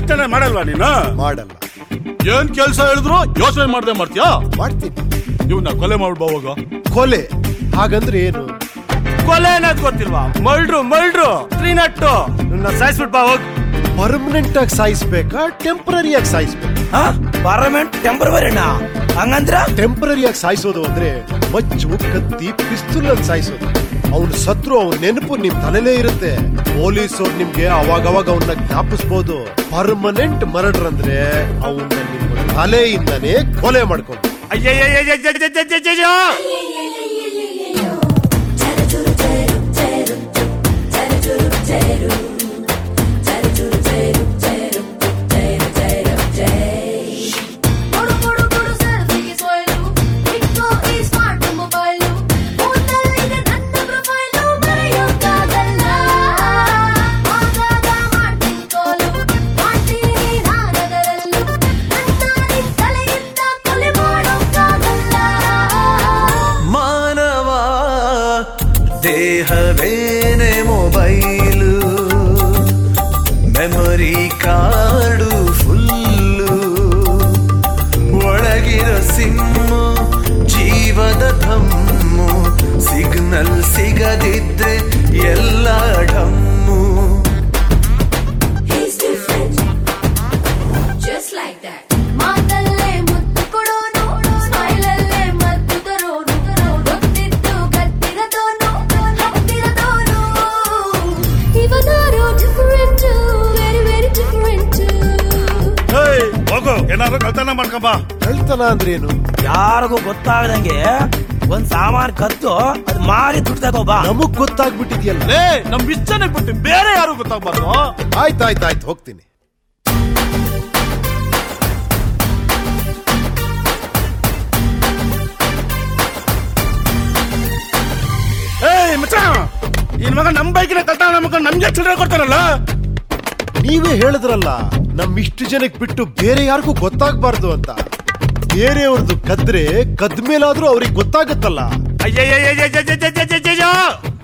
ಯೋಚನೆ ಮಾಡಲ್ವಾ ನೀನು ಮಾಡಲ್ಲ ಏನ್ ಕೆಲ್ಸ ಹೇಳಿದ್ರು ಯೋಚನೆ ಮಾಡ್ದೆ ಮಾಡ್ತೀಯಾ ಮಾಡ್ತೀನಿ ಇವ್ನ ಕೊಲೆ ಮಾಡ್ಬೋವಾಗ ಕೊಲೆ ಹಾಗಂದ್ರೆ ಏನು ಕೊಲೆ ಅನ್ನೋದು ಗೊತ್ತಿಲ್ವಾ ಮಲ್ಡ್ರು ಮಲ್ಡ್ರು ತ್ರೀನಟ್ಟು ನನ್ನ ಸಾಯಿಸ್ಬಿಟ್ ಬಾ ಹೋಗ್ ಪರ್ಮನೆಂಟ್ ಆಗಿ ಸಾಯಿಸ್ಬೇಕಾ ಟೆಂಪರರಿ ಆಗಿ ಸಾಯಿಸ್ಬೇಕಾ ಪಾರ್ಲಿಮೆಂಟ್ ಟೆಂಪರವರಿನಾ ಹಂಗಂದ್ರ ಟೆಂಪರರಿ ಆಗಿ ಸಾಯಿಸೋದು ಅಂದ್ರೆ ಮಚ್ಚು ಕತ್ತಿ ಪಿಸ್ತೂಲ್ ಅಲ್ಲಿ ಸಾಯಿಸೋದು ಅವನು ಸತ್ರು ಅವನ ನೆನಪು ನಿಮ್ ತಲೆಲೇ ಇರುತ್ತೆ ಪೊಲೀಸರು ನಿಮ್ಗೆ ಅವಾಗವಾಗ ಅವನ್ನ ಜ್ಞಾಪಿಸ್ಬೋದು ಪರ್ಮನೆಂಟ್ ಮರ್ಡರ್ ಅಂದ್ರೆ ಅವನ್ನ ನಿಮ್ಮ ತಲೆಯಿಂದನೇ ಕೊಲೆ ಮಾಡ್ಕೊಂಡು ಅಯ್ಯಯ್ಯಯ್ಯಯ್ಯಯ್ಯಯ್ಯಯ್ಯಯ್ಯಯ್ಯೋ పొడు పొడు పొడు సెల్ఫీ సోయలు ఇక్కో ఈ స్మార్ట్ మొబైల్ ಮೂತಲ್ಲಿದೆ ನನ್ನ ಪ್ರೊಫೈಲು ಮರೆಯೋಕ್ಕಾಗಲ್ಲ ಆಗಾಗ ಮಾಡ್ತೀನಿ ಕೋಲು ಮಾಡ್ತೀನಿ ನಾನದರಲ್ಲೂ ನನ್ನ ನಿನ್ ತಲೆಯಿಂದ ಕೊಲೆ ಮಾಡೋಕ್ಕಾಗಲ್ಲ ಮಾನವ ದೇಹವೇನೆ ಮೊಬೈಲು ಮೆಮೊರಿ ಕಾರ್ಡು ಫುಲ್ಲು ಒಳಗಿರೋ ಸಿಮ್ಮು ಜೀವದ ಧಮ್ಮು ಸಿಗ್ನಲ್ ಸಿಗದಿದ್ರೆ ಎಲ್ಲ ಢಮ್ಮು He's different just like that ಮಾತಲ್ಲೇ ಮುತ್ತು ಕೊಡೋನು ಸ್ಮೈಲಲ್ಲೇ ಮದ್ದು ತರೋನು ಗೊತ್ತಿದ್ದು ಗತ್ತಿರದೋನು ಹತ್ತಿರದೋನು ಇವನಾರೋ ಡಿಫರೆಂಟ್ ವೆರಿ ವೆರಿ ಡಿಫರೆಂಟ್ ಏಯ್ ಹೋಗು ಏನಾದ್ರು ಕಳ್ತನ ಮಾಡ್ಕೊಂಬ ಹೇಳ್ತಾನ ಅಂದ್ರೆ ಏನು ಯಾರಿಗೂ ಗೊತ್ತಾಗದಂಗೆ ಒಂದ್ ಸಾಮಾನ್ ಕತ್ತು ಅದ್ ಮಾರಿ ದುಡ್ಡು ತಗೋಬಾ ನಮಗ್ ಗೊತ್ತಾಗ್ಬಿಟ್ಟಿದ್ಯಲ್ಲ ಲೇ ನಮ್ ಇಷ್ಟನೆ ಬಿಟ್ಟು ಬೇರೆ ಯಾರು ಗೊತ್ತಾಗ್ಬಾರ್ದು ಆಯ್ತಾಯ್ತಾಯ್ತು ಹೋಗ್ತೀನಿ ಏಯ್ ಮಚ್ಚ ಈ ಮಗ ನಮ್ ಬೈಕಿನ ಕಳ್ತನ ನಮ್ಗೆ ನಮ್ಗೆ ಚಿಲ್ಲರೆ ಕೊಡ್ತಾರಲ್ಲ ನೀವೇ ಹೇಳಿದ್ರಲ್ಲ ನಮ್ ಇಷ್ಟು ಜನಕ್ಕೆ ಬಿಟ್ಟು ಬೇರೆ ಯಾರಿಗೂ ಗೊತ್ತಾಗ್ಬಾರ್ದು ಅಂತ ಬೇರೆಯವ್ರದ್ದು ಕದ್ರೆ ಕದ್ಮೇಲಾದ್ರೂ ಅವ್ರಿಗೆ ಗೊತ್ತಾಗತ್ತಲ್ಲ ಅಯ್ಯಯ್ಯಯ್ಯಯ್ಯಯ್ಯಯ್ಯಯ್ಯಯ್ಯಯ್ಯೋ